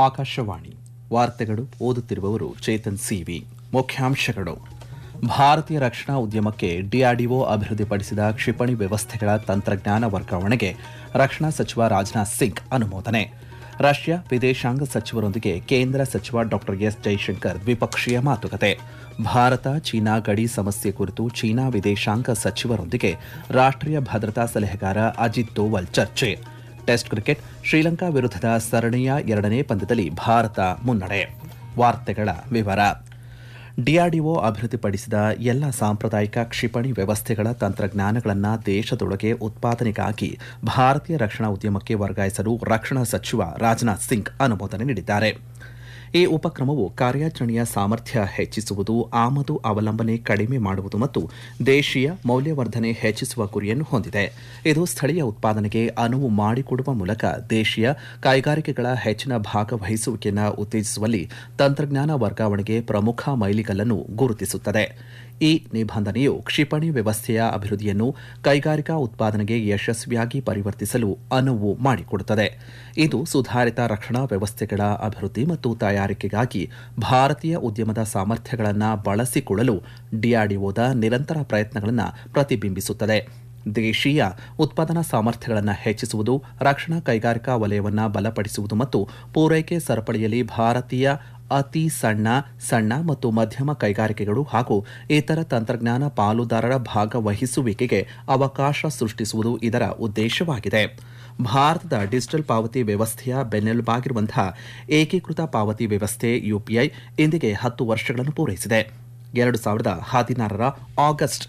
ಆಕಾಶವಾಣಿ ವಾರ್ತೆಗಳು ಓದುತ್ತಿರುವವರು ಚೇತನ್ ಸಿವಿ ಮುಖ್ಯಾಂಶಗಳು ಭಾರತೀಯ ರಕ್ಷಣಾ ಉದ್ಯಮಕ್ಕೆ ಡಿಆರ್ಡಿಒ ಅಭಿವೃದ್ಧಿಪಡಿಸಿದ ಕ್ಷಿಪಣಿ ವ್ಯವಸ್ಥೆಗಳ ತಂತ್ರಜ್ಞಾನ ವರ್ಗಾವಣೆಗೆ ರಕ್ಷಣಾ ಸಚಿವ ರಾಜನಾಥ್ ಸಿಂಗ್ ಅನುಮೋದನೆ ರಷ್ಯಾ ವಿದೇಶಾಂಗ ಸಚಿವರೊಂದಿಗೆ ಕೇಂದ್ರ ಸಚಿವ ಡಾ ಎಸ್ ಜೈಶಂಕರ್ ದ್ವಿಪಕ್ಷೀಯ ಮಾತುಕತೆ ಭಾರತ ಚೀನಾ ಗಡಿ ಸಮಸ್ಯೆ ಕುರಿತು ಚೀನಾ ವಿದೇಶಾಂಗ ಸಚಿವರೊಂದಿಗೆ ರಾಷ್ಟ್ರೀಯ ಭದ್ರತಾ ಸಲಹೆಗಾರ ಅಜಿತ್ ದೋವಲ್ ಚರ್ಚೆ ಟೆಸ್ಟ್ ಕ್ರಿಕೆಟ್ ಶ್ರೀಲಂಕಾ ವಿರುದ್ಧದ ಸರಣಿಯ ಎರಡನೇ ಪಂದ್ಯದಲ್ಲಿ ಭಾರತ ಮುನ್ನಡೆ ವಾರ್ತೆಗಳ ವಿವರ ಡಿಆರ್ಡಿಒ ಅಭಿವೃದ್ಧಿಪಡಿಸಿದ ಎಲ್ಲ ಸಾಂಪ್ರದಾಯಿಕ ಕ್ಷಿಪಣಿ ವ್ಯವಸ್ಥೆಗಳ ತಂತ್ರಜ್ಞಾನಗಳನ್ನು ದೇಶದೊಳಗೆ ಉತ್ಪಾದನೆಗಾಗಿ ಭಾರತೀಯ ರಕ್ಷಣಾ ಉದ್ಯಮಕ್ಕೆ ವರ್ಗಾಯಿಸಲು ರಕ್ಷಣಾ ಸಚಿವ ರಾಜನಾಥ್ ಸಿಂಗ್ ಅನುಮೋದನೆ ನೀಡಿದ್ದಾರೆ ಈ ಉಪಕ್ರಮವು ಕಾರ್ಯಾಚರಣೆಯ ಸಾಮರ್ಥ್ಯ ಹೆಚ್ಚಿಸುವುದು ಆಮದು ಅವಲಂಬನೆ ಕಡಿಮೆ ಮಾಡುವುದು ಮತ್ತು ದೇಶೀಯ ಮೌಲ್ಯವರ್ಧನೆ ಹೆಚ್ಚಿಸುವ ಗುರಿಯನ್ನು ಹೊಂದಿದೆ ಇದು ಸ್ಥಳೀಯ ಉತ್ಪಾದನೆಗೆ ಅನುವು ಮಾಡಿಕೊಡುವ ಮೂಲಕ ದೇಶೀಯ ಕೈಗಾರಿಕೆಗಳ ಹೆಚ್ಚಿನ ಭಾಗವಹಿಸುವಿಕೆಯನ್ನು ಉತ್ತೇಜಿಸುವಲ್ಲಿ ತಂತ್ರಜ್ಞಾನ ವರ್ಗಾವಣೆಗೆ ಪ್ರಮುಖ ಮೈಲಿಗಲ್ಲನ್ನು ಗುರುತಿಸುತ್ತದೆ ಈ ನಿಬಂಧನೆಯು ಕ್ಷಿಪಣಿ ವ್ಯವಸ್ಥೆಯ ಅಭಿವೃದ್ಧಿಯನ್ನು ಕೈಗಾರಿಕಾ ಉತ್ಪಾದನೆಗೆ ಯಶಸ್ವಿಯಾಗಿ ಪರಿವರ್ತಿಸಲು ಅನುವು ಮಾಡಿಕೊಡುತ್ತದೆ ಇದು ಸುಧಾರಿತ ರಕ್ಷಣಾ ವ್ಯವಸ್ಥೆಗಳ ಅಭಿವೃದ್ಧಿ ಮತ್ತು ತಯಾರಿಕೆಗಾಗಿ ಭಾರತೀಯ ಉದ್ಯಮದ ಸಾಮರ್ಥ್ಯಗಳನ್ನು ಬಳಸಿಕೊಳ್ಳಲು ಡಿಆರ್ಡಿಒದ ನಿರಂತರ ಪ್ರಯತ್ನಗಳನ್ನು ಪ್ರತಿಬಿಂಬಿಸುತ್ತದೆ ದೇಶೀಯ ಉತ್ಪಾದನಾ ಸಾಮರ್ಥ್ಯಗಳನ್ನು ಹೆಚ್ಚಿಸುವುದು ರಕ್ಷಣಾ ಕೈಗಾರಿಕಾ ವಲಯವನ್ನು ಬಲಪಡಿಸುವುದು ಮತ್ತು ಪೂರೈಕೆ ಸರಪಳಿಯಲ್ಲಿ ಭಾರತೀಯ ಅತಿ ಸಣ್ಣ ಸಣ್ಣ ಮತ್ತು ಮಧ್ಯಮ ಕೈಗಾರಿಕೆಗಳು ಹಾಗೂ ಇತರ ತಂತ್ರಜ್ಞಾನ ಪಾಲುದಾರರ ಭಾಗವಹಿಸುವಿಕೆಗೆ ಅವಕಾಶ ಸೃಷ್ಟಿಸುವುದು ಇದರ ಉದ್ದೇಶವಾಗಿದೆ ಭಾರತದ ಡಿಜಿಟಲ್ ಪಾವತಿ ವ್ಯವಸ್ಥೆಯ ಬೆನ್ನೆಲುಬಾಗಿರುವಂತಹ ಏಕೀಕೃತ ಪಾವತಿ ವ್ಯವಸ್ಥೆ ಯುಪಿಐ ಇಂದಿಗೆ ಹತ್ತು ವರ್ಷಗಳನ್ನು ಪೂರೈಸಿದೆ ಎರಡು ಸಾವಿರದ ಹದಿನಾರರ ಆಗಸ್ಟ್